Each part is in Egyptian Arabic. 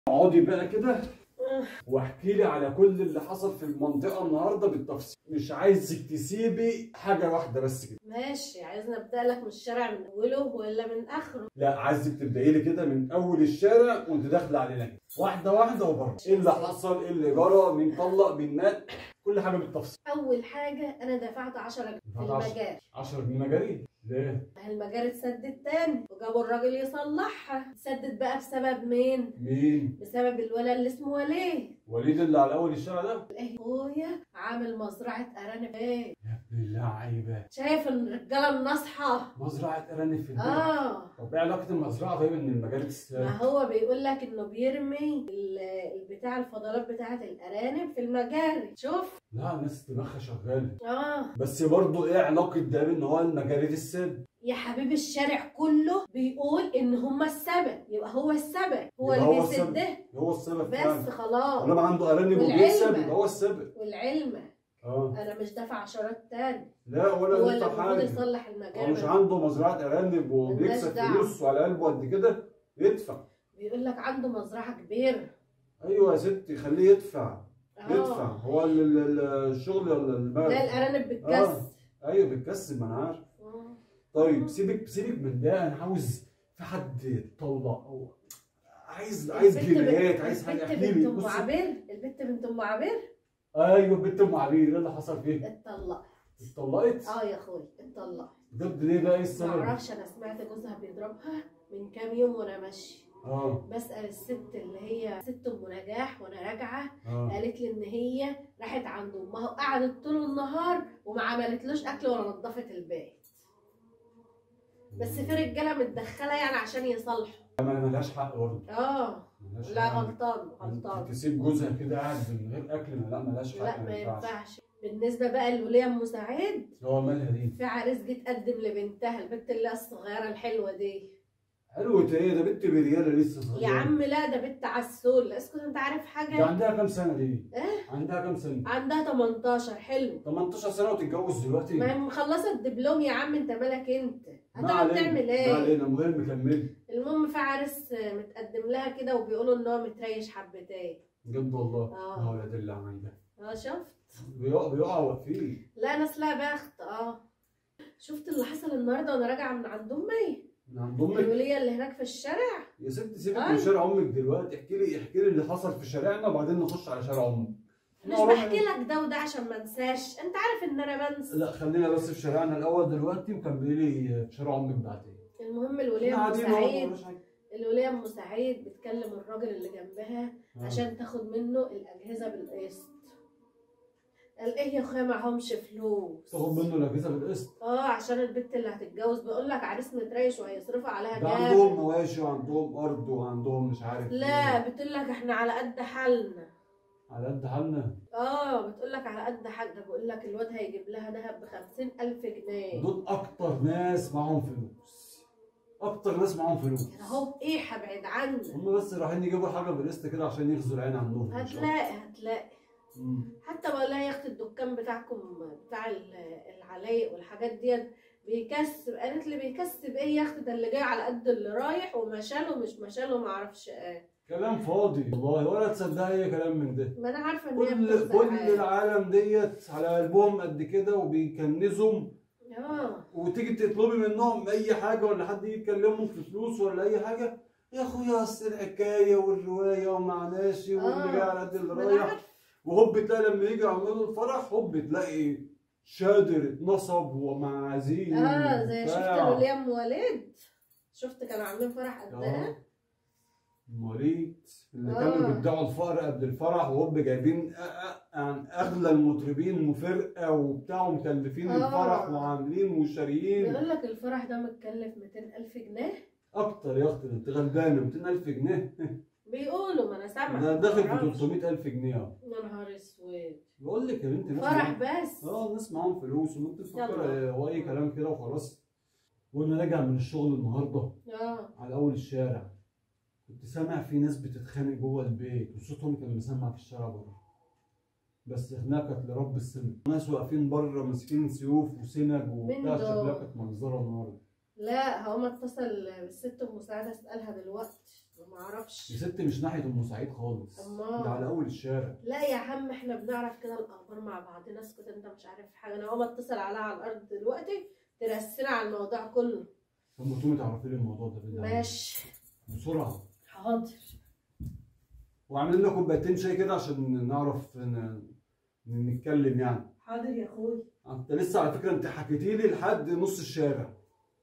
اقعدي بقى كده واحكي لي على كل اللي حصل في المنطقه النهارده بالتفصيل مش عايزك تسيبي حاجه واحده بس كده ماشي عايزني ابدا لك من الشارع من اوله ولا من اخره لا عايزك تبداي لي كده من اول الشارع وانت داخله علينا كده. واحده واحده وبره ايه اللي حصل ايه اللي جرى مين طلق مين مات كل حاجه بالتفصيل اول حاجه انا دفعت 10 جنيه في دفعت 10. المجاري 10 جنيه مجاري ليه المجاري اتسدد تاني وجابوا الراجل يصلحها اتسدد بقى بسبب مين مين بسبب الولد اللي اسمه وليه وليد اللي على اول الشارع ده ايه اخويا عامل مزرعه ارانب ايه يا ابن اللعيبه شايف الرجاله الناصحه مزرعه ارانب في البيت اه طب ايه علاقه المزرعه طيب ان المجال ما تستاهل هو بيقول لك انه بيرمي ال- البتاع الفضلات بتاعه الارانب في المجاري شوف لا الناس دماغها شغاله اه بس برضه ايه علاقه ده بان هو المجاري دي السد يا حبيبي الشارع كله بيقول ان هما السبب يبقى هو السبب هو يبقى اللي هو السبب. بيسده هو السبب بس فعلا خلاص طالما عنده ارانب والعلم. وبيكسب يبقى هو السبب والعلم اه انا مش دافع عشرات تاني لا ولا هو انت اللي المفروض حاجه يصلح هو المجاري مش عنده مزرعه ارانب وبيكسب ملناش دعوة. فلوس وعلى قلبه قد كده يدفع بيقول لك عنده مزرعه كبيره ايوه يا ستي خليه يدفع يدفع اه هو ال- ال- ال- الشغل ولا المال لا الارانب بتكس ايوه بتكسب ما انا عارف آه. طيب سيبك سيبك من ده انا عاوز في حد يتطلق او عايز عايز البت بنت- جنايات عايز حاجه البت احكي بنت لي ام بصي. عبير البت بنت ام عبير ايوه بنت ام عبير ايه اللي حصل فيه؟ اتطلقت اتطلقت؟ اه يا اخوي اتطلقت بجد ليه بقى ايه السبب؟ معرفش انا سمعت جوزها بيضربها من كام يوم وانا ماشيه اه بسال الست اللي هي ست ام نجاح وانا راجعه اه قالت لي ان هي راحت عند امها وقعدت طول النهار وما عملتلوش اكل ولا نظفت البيت بس في رجاله متدخله يعني عشان يصلحوا ما ملهاش حق برضه اه ملهاش لا حق. غلطان غلطان تسيب جوزها كده قاعد من غير اكل ما لا ملهاش حق لا ما ينفعش بالنسبه بقى لوليا ام سعيد هو مالها دي؟ في عريس جه تقدم لبنتها البنت اللي الصغيره الحلوه دي حلوة ايه ده بنت بريالة لسه صغيرة يا عم لا ده بنت عسول اسكت انت عارف ده حاجه عندها كام سنة دي؟ ايه عندها كام سنة؟ عندها 18 حلو 18 سنة وتتجوز دلوقتي؟ ما هي مخلصه الدبلوم يا عم انت مالك انت ما هتقعد علينا تعمل ما ايه علينا المهم كملي المهم في عريس متقدم لها كده وبيقولوا ان هو متريش حبتين بجد والله اه. يا ولاد اللي عمل ده اه شفت بيقع بيقع واقفين لا ناس لها بخت اه شفت اللي حصل النهارده وانا راجعه من عند امي من عند امك الوليه اللي هناك في الشارع يا ست سيبك آه. من شارع امك دلوقتي احكي لي احكي لي اللي حصل في شارعنا وبعدين نخش على شارع امك مش إحنا بحكي ورانا لك ده وده عشان ما انساش انت عارف ان انا إيه؟ بنسى لا خلينا بس في شارعنا الاول دلوقتي وكملي لي في شارع امك بعدين المهم الوليه إحنا ام قاعدين أهو، سعيد مفيش حاجة. الوليه ام سعيد بتكلم الراجل اللي جنبها آه. عشان تاخد منه الاجهزه بالقسط قال ايه يا اخويا معهمش فلوس تاخد منه الاجهزه بالقسط اه عشان البنت اللي هتتجوز بيقول لك عريس متريش وهيصرفوا عليها ده جامد عندهم مواشي وعندهم ارض وعندهم مش عارف لا إيه. بتقول لك احنا على قد حالنا على قد حالنا اه بتقول لك على قد حالنا بقول لك الواد هيجيب لها دهب بخمسين الف جنيه دول اكتر ناس معاهم فلوس اكتر ناس معاهم فلوس اهو ايه هبعد عنك هم بس رايحين يجيبوا حاجه بالقسط كده عشان يغزوا العين عنهم إن شاء الله. هتلاقي هتلاقي مم. حتى بقول لها يا اختي الدكان بتاعكم بتاع ال- العلايق والحاجات ديت بيكسب قالت لي بيكسب ايه يا اختي ده اللي جاي على قد اللي رايح ومشاله مش مشاله ما اعرفش ايه كلام فاضي والله ولا تصدق اي كلام من ده ما انا عارفه ان هي كل بتوزع كل عادي. العالم ديت على قلبهم قد كده وبيكنزهم اه وتيجي تطلبي منهم اي حاجه ولا حد يجي يكلمهم في فلوس ولا اي حاجه يا اخويا اصل الحكايه والروايه ومعناش واللي آه. جاي على قد اللي ما انا رايح عارفه وهوب تلاقي لما يجي يعملوا الفرح هوب تلاقي شادر اتنصب ومعازيم اه زي شفت وبتاع. الوليه ام وليد شفت كانوا عاملين فرح قد ايه اه مريض اللي آه. كانوا بيدعوا الفقر قبل الفرح وهوب جايبين أ- أ- عن اغلى المطربين وفرقه وبتاع ومكلفين آه. الفرح وعاملين وشاريين بيقول لك الفرح ده متكلف 200 الف جنيه اكتر يا اختي ده انت غلبانه 200000 جنيه بيقولوا ما انا سامعه ده داخل في معرفش. 300000 جنيه اهو يا نهار اسود بقول لك يا بنتي ناس فرح معاهم- بس اه الناس معاهم فلوس وانت تفكر يلا. هو اي كلام كده وخلاص وانا راجع من الشغل النهارده اه على اول الشارع كنت سامع في ناس بتتخانق جوه البيت وصوتهم كان مسمع في الشارع بره بس خناقه كانت لرب السماء ناس واقفين بره ماسكين سيوف وسنج وبتاع مين دول؟ شكلها كانت منظره النهارده لا هقوم اتصل بالست ام مساعده اسالها دلوقتي ما اعرفش يا ست مش ناحيه ام سعيد خالص أمال. ده على اول الشارع لا يا عم احنا بنعرف كده الاخبار مع بعضنا اسكت انت مش عارف حاجه انا اقوم اتصل عليها على الارض دلوقتي ترسينا على الموضوع كله طب ما تقومي تعرفي لي الموضوع ده بالله عليك. ماشي بسرعه حاضر واعمل لنا كوبايتين شاي كده عشان نعرف ن- ن- نتكلم يعني حاضر يا اخوي انت لسه على فكره انت حكيتي لي لحد نص الشارع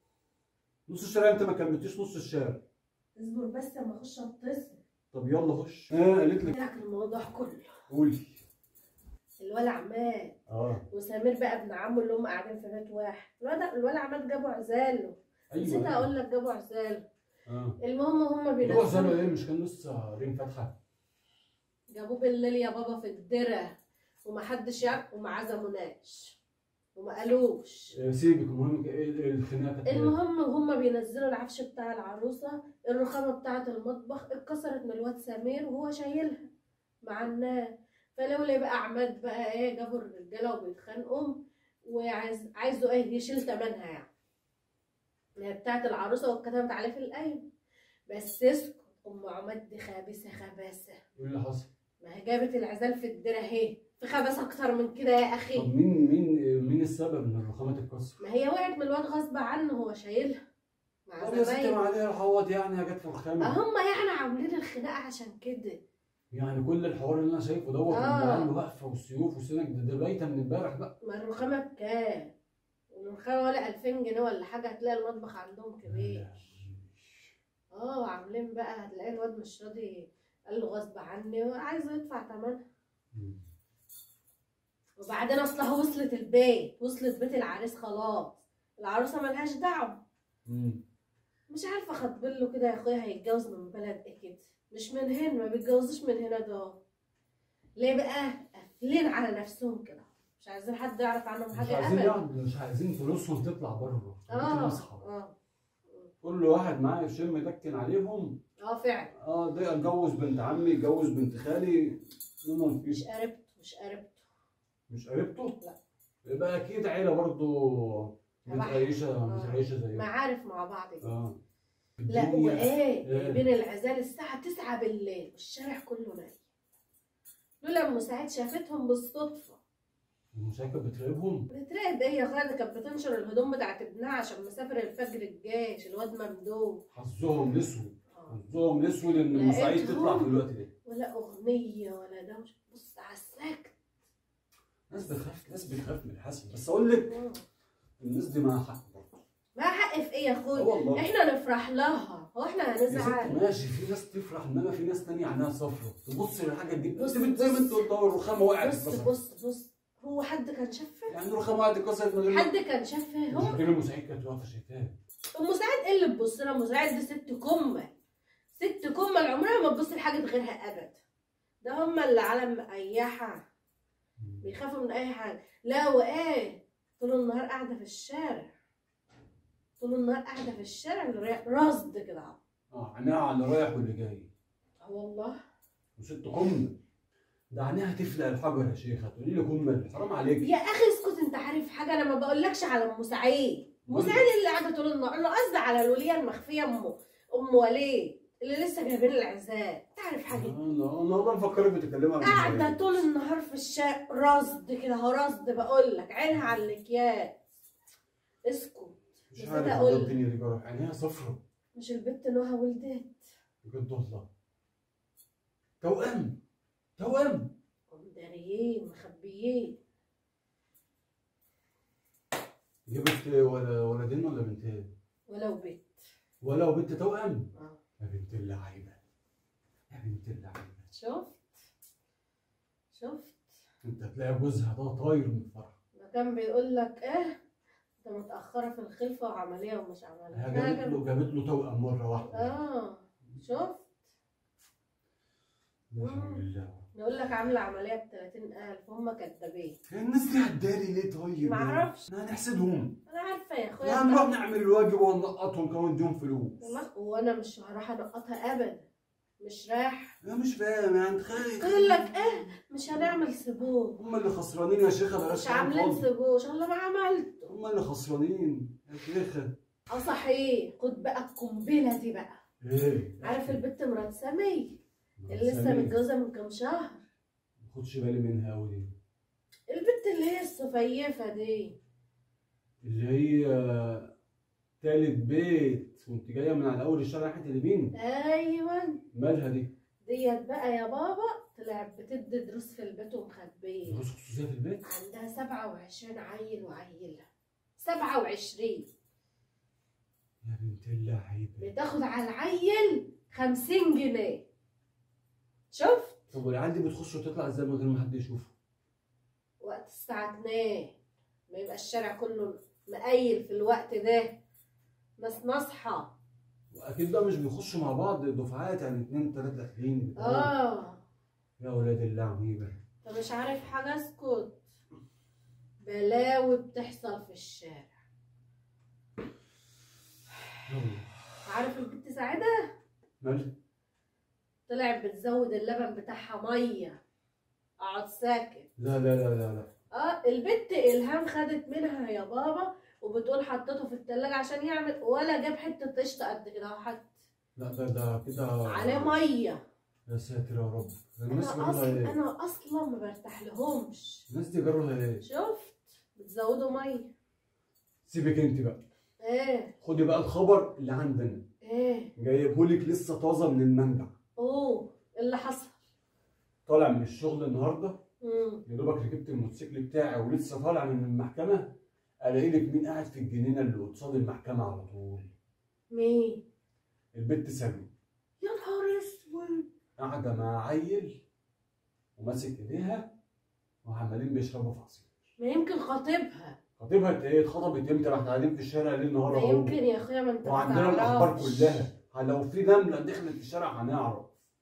نص الشارع انت ما كملتيش نص الشارع اصبر بس اما اخش اتصل طب يلا خش اه قالت لك لك الموضوع كله قولي الولع عماد اه وسمير بقى ابن عمه اللي هم قاعدين في بيت واحد الولد الولع عماد جابوا عزاله نسيت ايوه اقول لك جابوا عزاله اه المهم هم اللي هو زمان بينزلوا ايه مش كان لسه ريم فاتحه جابوه بالليل يا بابا في الدرة ومحدش يعرف وما عزموناش وما قالوش آه، سيبك المهم ايه إيه الخناقه كانت إيه؟ المهم هما بينزلوا العفش بتاع العروسة الرخامة بتاعة المطبخ اتكسرت من الواد سمير وهو شايلها مع الناس فلولا بقى عماد بقى ايه جابوا الرجالة وبيتخانقوا وعايز عايزه ايه يشيل تمنها يعني هي بتاعة العروسة واتكتبت عليه في القايمة بس اسكت ام عماد دي خبيثة خباثة ايه اللي حصل؟ ما هي جابت العزال في الدرة اهي في خباثة اكتر من كده يا اخي طب مين مين مين السبب ان الرخامه تتكسر؟ ما هي وقعت من الواد غصب عنه هو شايلها مع طب يا ستي زمايله ما عليها الحوض يعني جت في الرخامه هم يعني عاملين الخناقه عشان كده يعني كل الحوار اللي انا شايفه دوت آه. العيال واقفه والسيوف والسنج ده, ده بايته من امبارح بقى ما الرخامه بكام الرخامه ولا 2000 جنيه ولا حاجه هتلاقي المطبخ عندهم كبير اه وعاملين بقى هتلاقي الواد مش راضي قال له غصب عني وعايزه يدفع ثمنها مم. وبعدين اصلها وصلت البيت وصلت بيت العريس خلاص العروسه ملهاش دعوه مم. مش عارفه خطبل له كده يا اخويا هيتجوز من بلد ايه كده مش من هنا ما بيتجوزوش من هنا ده ليه بقى قافلين على نفسهم كده مش عايزين حد يعرف عنهم مش حاجه عايزين ابدا يعني مش عايزين فلوسهم تطلع بره اه نصحى اه كل واحد معاه قرشين مدكن عليهم اه فعلا اه ده اتجوز بنت عمي اتجوز بنت خالي هم مش قربته مش قربته مش قريبته؟ لا. يبقى اكيد عيله برضه متعيشه آه. متعيشه زي معارف مع بعض كده اه لا الدنيا- وايه إيه؟ بين العزال الساعه 9 بالليل والشارع كله نايم لولا ام سعيد شافتهم بالصدفه المشاكل بتراقبهم بتراقب ايه يا اخويا دي كانت بتنشر الهدوم بتاعت ابنها عشان مسافر الفجر الجيش الواد ممدوح حظهم الاسود آه. حظهم الاسود ان ام سعيد لقيتهم. تطلع في الوقت ده ولا اغنيه ولا دوشه بص على السكت ناس بتخاف ناس بتخاف من الحسد بس اقول لك آه. الناس دي معاها حق برضه ما حق في ايه يا آه اخويا والله احنا نفرح لها هو احنا يا ست هنزعل ماشي في ناس تفرح انما في ناس تانية عينها صفرا تبص للحاجه دي بص- بص بنت زي ما انت قلت اهو الرخامه وقعت بص اتكسرت بص بص هو حد كان شافها يعني الرخامه وقعت اتكسرت من غير حد كان شافها هو مش ام سعيد كانت واقفه شايفاها ام سعاد ايه اللي تبص لها ام سعاد دي ست كمه ست كمه عمرها ما تبص لحاجه غيرها ابدا ده هم اللي علم مقيحه بيخافوا من اي حاجه لا وايه طول النهار قاعده في الشارع طول النهار قاعده في الشارع اللي رصد كده اهو اه عينيها على اللي رايح واللي جاي اه والله وست كمه ده عينيها تفلق الحجر يا شيخه تقولي لي كمه حرام عليك يا اخي اسكت انت عارف حاجه انا ما بقولكش على ام سعيد ام بقول- سعيد اللي قاعده طول النهار انا قصدي على الوليه المخفيه ام ام وليد اللي لسه جايبين العزال تعرف حاجه انا انا والله مفكرك بتتكلمي عن أم قاعده سعيد. طول النهار في الشارع رصد كده اهو رصد بقول لك عينها على الاكياس اسكت مش نسيت عارف أقول والله لك. الدنيا دي جرح عينيها صفرا مش البت نوها ولدت بجد والله توأم توأم مداريين مخبيين جبت ولا ولدين ولا بنتين ولو بيت ولا بنت توأم آه. يا بنت اللعيبه يا بنت اللعيبه شفت شفت انت تلاقي جوزها ده طاير من الفرح ده كان بيقول لك ايه انت متاخره في الخلفه وعمليه ومش عمليه هي جابت له جابت له توأم مره واحده اه شفت لا حول الله نقول لك عامله عمليه ب 30000 هم كدابين هي الناس دي هتداري ليه طيب؟ معرفش. احنا هنحسدهم انا عارفه يا لا اخويا هنروح نعمل الواجب وننقطهم كمان نديهم فلوس والله وانا مش هروح انقطها ابدا مش رايح انا مش فاهم يعني تخيل يقول لك ايه مش هنعمل سبوع هم اللي خسرانين يا شيخه بلاش مش كلام عاملين فاضي. سبوع الله ما عملته هم اللي خسرانين يا شيخه اه صحيح خد بقى القنبله دي بقى ايه عارف البت مرات سامي اللي لسه سامي. متجوزه من كام شهر ما خدش بالي منها قوي دي البت اللي هي السفيفه دي اللي هي تالت بيت وانت جايه من على اول الشارع ناحيه اليمين ايوه مالها دي؟ ديت بقى يا بابا طلعت بتدي دروس في البيت ومخبيه دروس خصوصيه في البيت؟ عندها سبعة وعشرين عيل وعيلة سبعة وعشرين يا بنت اللعيبه بتاخد على العيل خمسين جنيه شفت طب والعيال دي بتخش وتطلع ازاي من غير ما حد يشوفها؟ وقت الساعة اتنين ما يبقى الشارع كله مقيل في الوقت ده ناس نصحى واكيد بقى مش بيخشوا مع بعض دفعات يعني اتنين تلاته داخلين بتاع. اه يا ولاد اللعيبه انت مش عارف حاجة اسكت بلاوي بتحصل في الشارع يلا عارف البنت سعيدة مالها؟ طلعت بتزود اللبن بتاعها مية اقعد ساكت لا لا لا لا لا اه البنت الهام خدت منها يا بابا وبتقول حطيته في التلاجة عشان يعمل ولا جاب حتة قشطة قد كده اهو حط لا ده ده كده عليه مية يا ساتر يا رب ده الناس انا جرالها اصلا ايه؟ انا اصلا ما برتاح لهمش الناس دي جرالها ايه؟ شفت بتزودوا مية سيبك انت بقى ايه خدي بقى الخبر اللي عندنا ايه جايبهولك لسه طازه من المنبع اوه إيه اللي حصل طالع من الشغل النهارده مم. يا دوبك ركبت الموتوسيكل بتاعي ولسه طالع من المحكمه الاقي لك مين قاعد في الجنينه اللي قصاد المحكمه على طول مين البت سلمى يا نهار اسود قاعده مع عيل وماسك ايديها وعمالين بيشربوا في عصير ما يمكن خاطبها خطيبها ايه اتخطبت امتى ما احنا قاعدين في الشارع ليل نهار ما اهو يمكن يا اخويا ما انت ما وعندنا الاخبار تعرفش. كلها لو في نمله دخلت الشارع هنعرف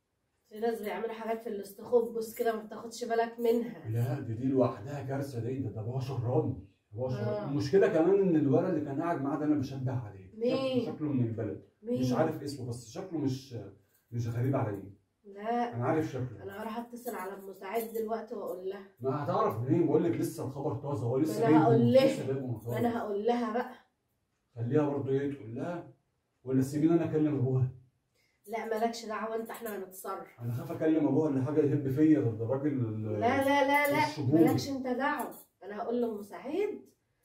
في ناس بيعملوا حاجات في الاستخبص كده ما بتاخدش بالك منها لا دي دي لوحدها كارثه دي ده ده هو شراني هو شراني آه. المشكله كمان ان الولد اللي كان قاعد معاه ده انا بشبه عليه مين؟ شكله, شكله من البلد مين مش عارف اسمه بس شكله مش مش غريب عليا لا انا عارف شكله انا هروح اتصل على ام سعيد دلوقتي واقول لها ما هتعرف منين بقول لك لسه الخبر طازه هو لسه ما أنا جايبه- هقول لها. لسه جايبه من ما طازة. انا هقول لها بقى خليها برضه ايه تقول لها ولا سيبيني انا اكلم ابوها لا مالكش دعوه انت احنا هنتصرف انا خايف اكلم ابوها ان حاجه يهب فيا ده ده الراجل لا لا لا لا وش بوجه. مالكش انت دعوه انا هقول لام سعيد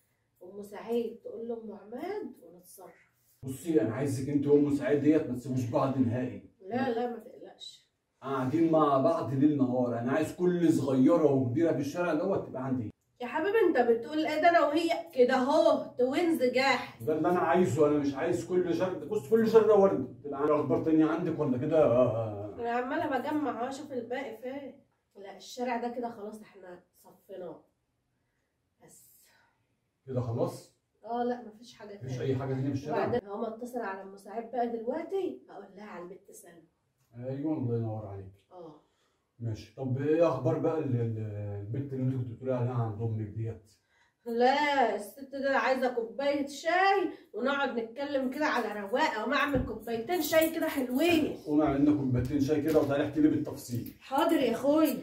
ام سعيد تقول لام عماد ونتصرف بصي انا عايزك انت وام سعيد ديت ما تسيبوش بعض نهائي لا لا ما تقلقش قاعدين مع بعض ليل نهار انا عايز كل صغيره وكبيره في الشارع دوت تبقى عندي يا حبيبي انت بتقول ايه ده انا وهي كده اهو توينز جاح ده اللي انا عايزه انا مش عايز كل شهر بص كل شهر ورد تبقى عندي اخبار تانية عندك ولا كده آه، انا عماله بجمع اهو اشوف الباقي فين لا الشارع ده كده خلاص احنا صفيناه بس كده خلاص اه لا مفيش حاجه مفيش تاني اي حاجه تانية في الشارع وبعدين هقوم اتصل على ام سعيد بقى دلوقتي هقول لها على البت سلمى ايوه الله ينور عليك اه ماشي طب ايه اخبار بقى ال- ال- البنت اللي انت كنت بتقولي عليها عند امك ديت لا الست دي عايزه كوبايه شاي ونقعد نتكلم كده على رواقه وما اعمل كوبايتين شاي كده حلوين قومي اعمل لنا كوبايتين شاي كده وتعالي احكي لي بالتفصيل حاضر يا اخوي